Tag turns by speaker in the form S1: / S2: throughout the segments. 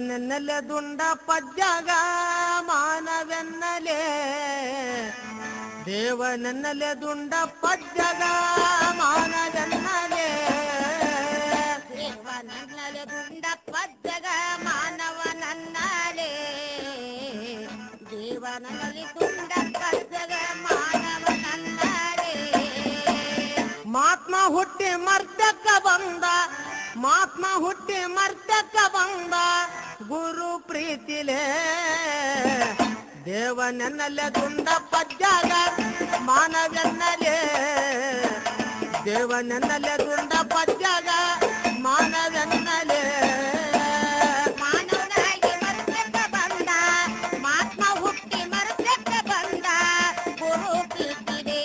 S1: ದೇವನೆನ್ನಲೆ ದುಂಡ ಪಜ್ಜಗ ಮಾನವೆನ್ನಲೆ ದೇವನೆನ್ನಲೆ ದುಂಡ ಪಜ್ಜಗ ಮಾನವೆನ್ನಲೆ
S2: ದೇವನನ್ನಲೆ ದುಂಡ ಪಜ್ಜಗ ಮಾನವನನ್ನಲೆ ದೇವನಲ್ಲಿ ದುಂಡ ಪಜ್ಜಗ ಮಾನವನನ್ನಲೆ
S1: ಮಾತ್ಮ ಹುಟ್ಟಿ ಮರ್ತಕ್ಕ ಬಂದ ಮಾತ್ಮ ಹುಟ್ಟಿ ಮರ್ತಕ್ಕ ಬಂದ ಗುರು ಪ್ರೀತಿಲೇ ದೇವನೆನ್ನಲೆ ದುಂಡ ಪಜ್ಜಾಗ ಮಾನವೆನ್ನಲೆ ದೇವನೆನ್ನಲೆ ದುಂಡ ಪಜ್ಜಾಗ ಮಾನವೆನ್ನಲೆ
S2: ಮಾನವನಾಗಿ ಮರ್ತಕ್ಕ ಬಂದ ಮಾತ್ಮ ಹುಟ್ಟಿ ಮರ್ತಕ್ಕ ಬಂದ ಗುರು ಪ್ರೀತಿದೆ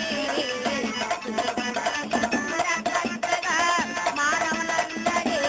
S2: ಮಾನವನಲ್ಲದೆ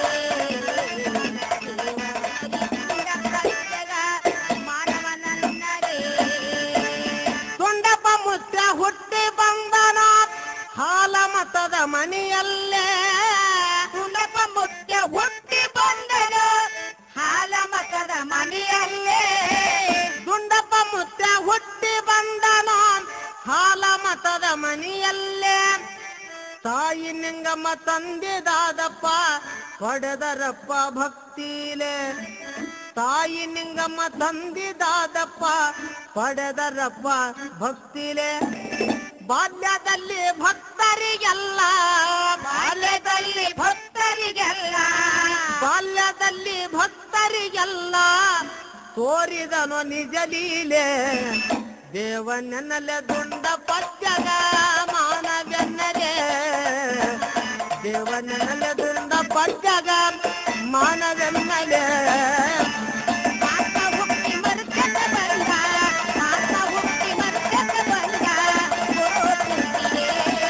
S2: ಮಾನವನಲ್ಲದೆ
S1: ತುಂಡಪ್ಪ ಮುತ್ತ ಹುಟ್ಟಿ ಬಂದನ ಹಾಲ ಮತದ ಮನೆಯಲ್ಲೇ
S2: ತುಂಡಪ್ಪ ಮುತ್ಯ ಹುಟ್ಟಿ ಬಂದನು ಹಾಲ ಮತದ ಮನೆಯಲ್ಲೇ
S1: ದುಂಡಪ್ಪ ಮುತ್ತ ಹುಟ್ಟಿ ಬಂದನ ಹಾಲ ಮತದ ಮನೆಯಲ್ಲೇ ತಾಯಿ ನಿಂಗಮ್ಮ ತಂದಿದಾದಪ್ಪ ಪಡೆದರಪ್ಪ ಭಕ್ತಿಲೆ ತಾಯಿ ನಿಂಗಮ್ಮ ತಂದಿದಾದಪ್ಪ ಪಡೆದರಪ್ಪ ಭಕ್ತಿಲೆ ಬಾಲ್ಯದಲ್ಲಿ ಭಕ್ತರಿಗೆಲ್ಲ
S2: ಬಾಲ್ಯದಲ್ಲಿ ಭಕ್ತರಿಗೆಲ್ಲ
S1: ಬಾಲ್ಯದಲ್ಲಿ ಭಕ್ತರಿಗೆಲ್ಲ ತೋರಿದನು ನಿಜ ಲೀಲೆ ದೇವನೆನ್ನಲೆ ದುಂಡ ಪದ್ಯಗ ಮಾನವೆನ್ನಲೆ ದೇವನೆನ್ನಲೆ ದುಂಡ ಪದ್ಯಗ ಮಾನವೆನ್ನಲೆ
S2: ಮಾತ ಹುಟ್ಟಿ ಮರ್ತಕ ಬಂದ ಮಾತ ಹುಟ್ಟಿ ಮರ್ತಕ ಬಂದ ಗುರು ಪ್ರೀತಿಗೆ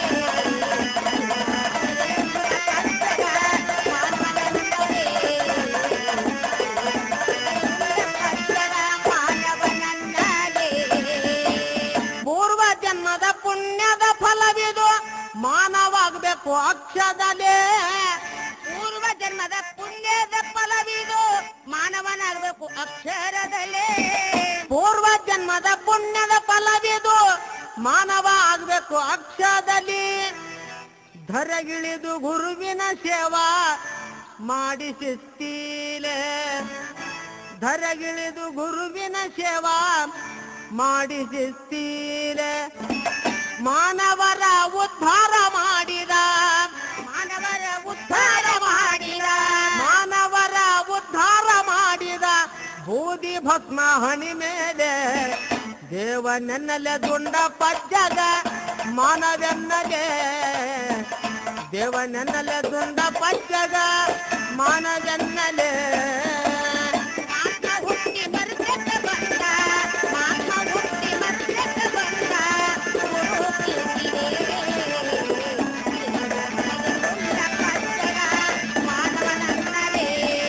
S1: ಪೂರ್ವ ಜನ್ಮದ ಪುಣ್ಯದ ಫಲವಿದು ಮಾನವಾಗಬೇಕು ಅಕ್ಷದಲೇ
S2: ಪೂರ್ವ ಜನ್ಮದ ಪುಣ್ಯದ ಫಲವಿದು ಮಾನವನಾಗಬೇಕು ಅಕ್ಷರದಲ್ಲೇ
S1: ಪೂರ್ವ ಜನ್ಮದ ಪುಣ್ಯದ ಫಲವಿದು ಮಾನವ ಆಗ್ಬೇಕು ಅಕ್ಷದಲ್ಲಿ ಧರೆಗಿಳಿದು ಗುರುವಿನ ಸೇವಾ ಮಾಡಿಸಿಸ್ತೀಲೆ ಧರೆಗಿಳಿದು ಗುರುವಿನ ಸೇವಾ ಮಾಡಿಸಿಸ್ತೀಲೆ ಮಾನವರ ಉದ್ಧಾರ ಮಾಡಿದ
S2: ಮಾನವರ ಉದ್ಧಾರ ಮಾಡಿದ
S1: ಮಾನವರ ಉದ್ಧಾರ ಮಾಡಿದ ಬೂದಿ ಭಸ್ಮ ಹಣಿ ಮೇಲೆ ದೇವನೆನ್ನಲೆ ದುಂಡ ಪಜ್ಜಗ ಮಾನವೆನ್ನಲೆ ದೇವನೆನ್ನಲೆ ದುಂಡ ಪಜ್ಜಗ ಮಾನವೆನ್ನಲೆ
S2: ಮಾತ ಹುಟ್ಟಿ ಮರ್ತಕ ಬಂದ ಮಾತ ಹುಟ್ಟಿ ಮರ್ತಕ ಬಂದ ಗುರು ಪ್ರೀತಿಗೆ ಮಾನವನನ್ನಲೇ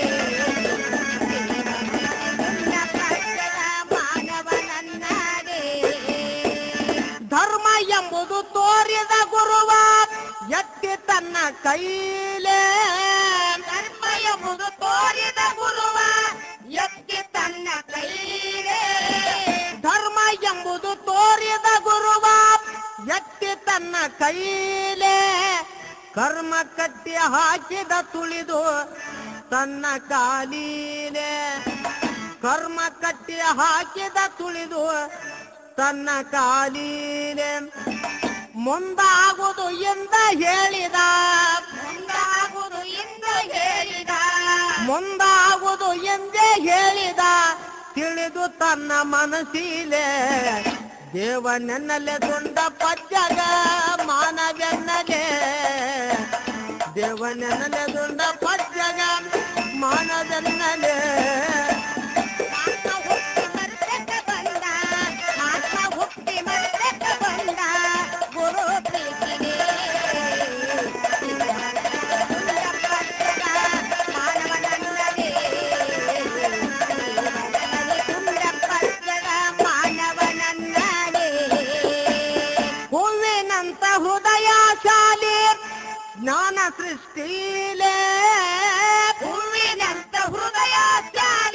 S2: ಮಾನವನನ್ನಲೇ
S1: ಧರ್ಮ ಎಂಬುದು ತೋರಿದ ಗುರುವ ಎತ್ತಿ ತನ್ನ ಕೈಲೇ
S2: ಧರ್ಮ ಎಂಬುದು ತೋರಿದ ಗುರುವ ಎತ್ತಿ ತನ್ನ ಕೈಲೇ
S1: ಧರ್ಮ ಎಂಬುದು ತೋರಿದ ಗುರುವ ಎತ್ತಿ ತನ್ನ ಕೈಲೇ ಕರ್ಮ ಕಟ್ಟಿ ಹಾಕಿದ ತುಳಿದು ತನ್ನ ಕಾಲೀಲೆ ಕರ್ಮ ಕಟ್ಟಿ ಹಾಕಿದ ತುಳಿದು ತನ್ನ ಕಾಲೀಲೆ ಮುಂದಾಗುವುದು ಎಂದ ಹೇಳಿದ
S2: ಮುಂದಾಗುವುದು ಎಂದು ಹೇಳಿದ
S1: ಮುಂದಾಗುವುದು ಎಂದೇ ಹೇಳಿದ ತಿಳಿದು ತನ್ನ ಮನಸ್ಸಿಲೆ ದೇವನೆನ್ನಲೆ ದುಂಡ ಪಜ್ಜಗ ಮಾನವೆನ್ನಲೆ ದೇವನೆನ್ನಲೆ ದುಂಡ ಪಜ್ಜಗ ಮಾನವೆನ್ನಲೆ
S2: ಮಾತ ಹುಟ್ಟಿ ಮರ್ತಕ ಬಂದ ಮಾತ ಹುಟ್ಟಿ ಮರ್ತಕ ಬಂದ ಗುರು ಪ್ರೀತಿಗೆ ಮಾನವನಲ್ಲದೆ ಮಾನವನಲ್ಲದೆ
S1: ಹೂವಿನಂತ ಹೃದಯಶಾಲಿ ಜ್ಞಾನ ಸೃಷ್ಟಿಲೇ
S2: ಹೂವಿನಂತ ಹೃದಯ ಚಾಲಿ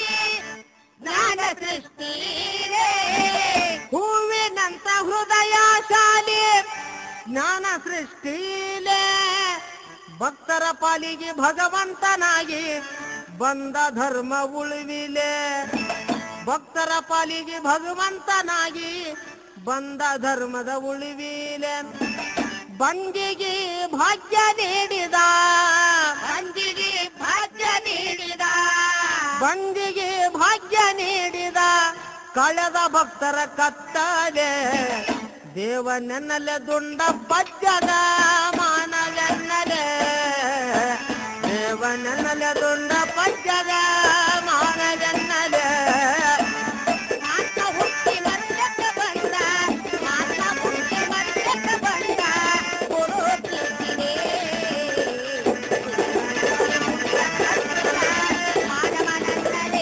S2: ಸೃಷ್ಟಿಲೇ
S1: ಹೂವಿನಂತ ಹೃದಯ ಶಾಲಿ ಜ್ಞಾನ ಸೃಷ್ಟಿಲೇ ಭಕ್ತರ ಪಾಲಿಗೆ ಭಗವಂತನಾಗಿ ಬಂದ ಧರ್ಮ ಉಳಿವಿಲೆ ಭಕ್ತರ ಪಾಲಿಗೆ ಭಗವಂತನಾಗಿ ಬಂದ ಧರ್ಮದ ಉಳಿವಿಲೆ ಬಂದಿಗೆ ಭಾಗ್ಯ ನೀಡಿದ
S2: ಅಂಜಿಗೆ ಭಾಗ್ಯ ನೀಡಿದ
S1: ಬಂದಿಗೆ ಭಾಗ್ಯ ನೀಡಿದ ಕಳೆದ ಭಕ್ತರ ಕತ್ತಲೆ ದೇವನೆನ್ನಲೆ ದುಂಡ ಪಜ್ಜಗ ಮಾನವೆನ್ನಲೆ ದೇವನೆನ್ನಲೆ ದುಂಡ ಪಜ್ಜಗ ಮಾನವೆನ್ನಲೆ
S2: ಮಾತ ಹುಟ್ಟಿ ಮರ್ಯಕ್ಕೆ ಬಂದ ಮಾತ ಹುಟ್ಟಿ ಮರ್ಯಕ್ಕೆ ಬಂದ ಗುರು ಪ್ರೀತಿಗೆ ಮಾನವನನ್ನಲೇ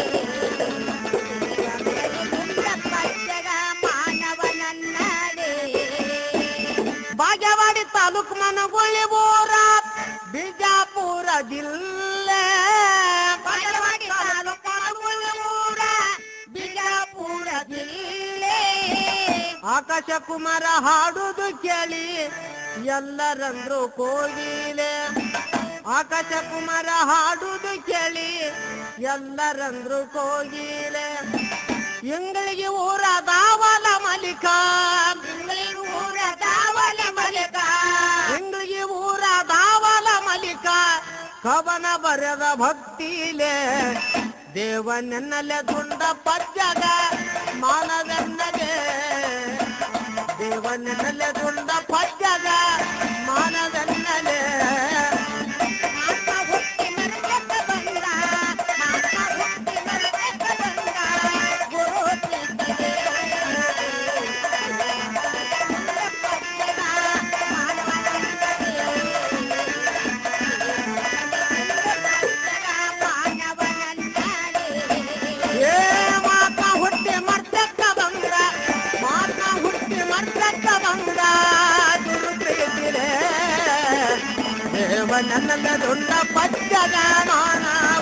S2: ಪಚ್ಚಗ ಮಾನವನನ್ನಲೇ
S1: ಬಾಗೇವಾಡಿ ತಾಲೂಕು ಮನಗೊಳ್ಳಿ ಊರ ಬಿಜಾಪುರ ಜಿಲ್ಲೆ
S2: ಬಾಗಲವಾಡಿ ತಾಲೂಕು ಊರ ಬಿಜಾಪುರ ಜಿಲ್ಲೆ
S1: ಆಕಾಶ ಕುಮಾರ ಹಾಡುದು ಕೇಳಿ ಎಲ್ಲರಂದ್ರು ಕೋಗಿಲೆ ಆಕಾಶ ಕುಮಾರ ಹಾಡುದು ಕೇಳಿ ಎಲ್ಲರಂದ್ರು ಕೋಗಿಲೆ ಇಂಗಳಿಗೆ ಊರ ದಾವಲ ಮಲಿಕ
S2: ಬೆಂಗಳೂರು ಊರ ದಾವಲ ಮಲಕ
S1: ಇಂಗಳಿಗೆ ಊರ ದಾವಲ ಮಲಿಕ ಕವನ ಬರೆದ ಭಕ್ತಿಲೆ ದೇವನೆನ್ನಲೆ ದುಂಡ ಪಜ್ಜಗ ಮಾನವೆನ್ನಲೆ ದೇವನೆನ್ನಲೆ ದುಂಡ ಪಜ್ಜಗ ಮಾನವೆನ್ನಲೆ
S2: ಮಾತ ಹುಟ್ಟಿ ಮರಕ್ಕೆ ಬಂದ ಮಾತ ಹುಟ್ಟಿ ಮರಕ್ಕೆ ಬಂದ ಗುರು ಪ್ರೀತಿಗೆ ಪಚ್ಚಗ ಮಾನವನನ್ನಲೇ
S1: ಏ ಮಾತ ಹುಟ್ಟಿ ಮರ್ತಕ್ಕ ಬಂದ ಮಾತ ಹುಟ್ಟಿ ಮರ್ತಕ್ಕ ಬಂದ ಗುರು ಪ್ರೀತಿಲೆ ದೇವನೆನ್ನಲೆ ದುಂಡ ಪಜ್ಜಗ ಮಾನ